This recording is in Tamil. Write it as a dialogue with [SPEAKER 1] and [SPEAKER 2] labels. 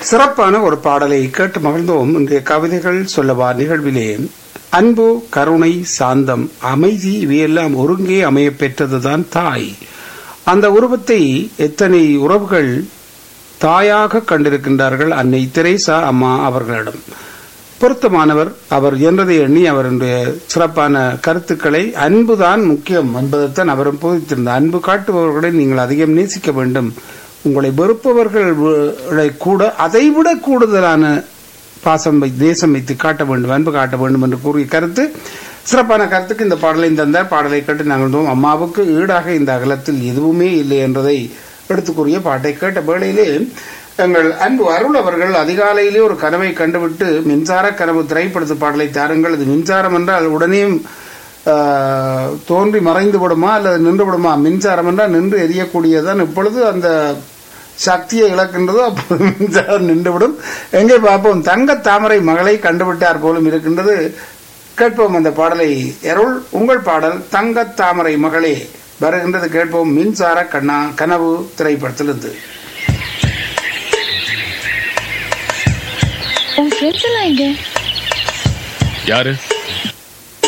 [SPEAKER 1] சிறப்பான ஒரு பாடலை கேட்டு மகிழ்ந்தோம் இன்றைய கவிதைகள் சொல்லவா நிகழ்விலே அன்பு கருணை சாந்தம் அமைதி இவையெல்லாம் ஒருங்கே அமைய பெற்றதுதான் தாய் அந்த உருவத்தை எத்தனை உறவுகள் தாயாக கண்டிருக்கின்றார்கள் அன்னை தெரேசா அம்மா அவர்களிடம் பொருத்தமானவர் அவர் என்றதை எண்ணி அவருடைய சிறப்பான கருத்துக்களை அன்புதான் முக்கியம் என்பதைத்தான் அவரும் போதித்திருந்தார் அன்பு காட்டுபவர்களை நீங்கள் அதிகம் நேசிக்க வேண்டும் உங்களை வெறுப்பவர்களை கூட அதைவிட கூடுதலான பாசம் வை தேசம் வைத்து காட்ட வேண்டும் அன்பு காட்ட வேண்டும் என்று கூறிய கருத்து சிறப்பான கருத்துக்கு இந்த பாடலை தந்தார் பாடலை கேட்டு நாங்கள் வந்தோம். அம்மாவுக்கு ஈடாக இந்த அகலத்தில் எதுவுமே இல்லை என்றதை எடுத்து கூறிய பாட்டை கேட்ட வேளையிலே எங்கள் அன்பு அருள் அவர்கள் அதிகாலையிலே ஒரு கனவை கண்டுவிட்டு மின்சார கனவு திரைப்படத்து பாடலை தாருங்கள் அது மின்சாரம் என்றால் உடனே ஆஹ், தோன்றி மறைந்து விடுமா அல்லது நின்று விடுமா மின்சாரம் என்றால் நின்று எரியக்கூடியதான் இப்பொழுது அந்த சக்தியை இழக்கின்றதோ அப்போது மின்சாரம் நின்றுவிடும் எங்கே பார்ப்போம் தங்க தாமரை மகளை கண்டுவிட்டார் போலும் இருக்கின்றது கேட்போம் அந்த பாடலை எருள் உங்கள் பாடல் தங்க தாமரை மகளே வருகின்றது கேட்போம் மின்சார கண்ணா கனவு திரைப்படத்திலிருந்து
[SPEAKER 2] உன் ஃப்ரெண்ட்ஸ் எல்லாம் எங்க
[SPEAKER 3] யாரு